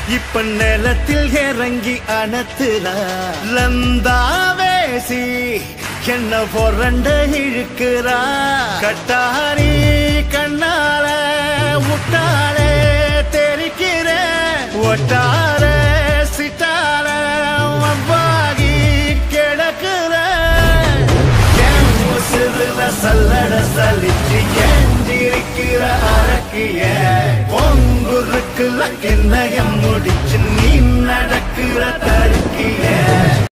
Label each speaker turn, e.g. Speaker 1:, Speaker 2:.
Speaker 1: இப்ப நிலத்தில் இறங்கி அணத்துறா லந்தாவேசி என்ன பொறண்ட இழுக்கிறா கட்டாரி கண்ணால முட்டாளே தெரிக்கிற ஒட்டார சிட்டால வவ்வாகி கிடக்குற என் உசுருல சல்லட சலிச்சு ஏஞ்சிருக்கிற அரக்கிய பொங்குருக்குல கிண்ணயம் முடிச்சு நீ நடக்கிற தருக்கிய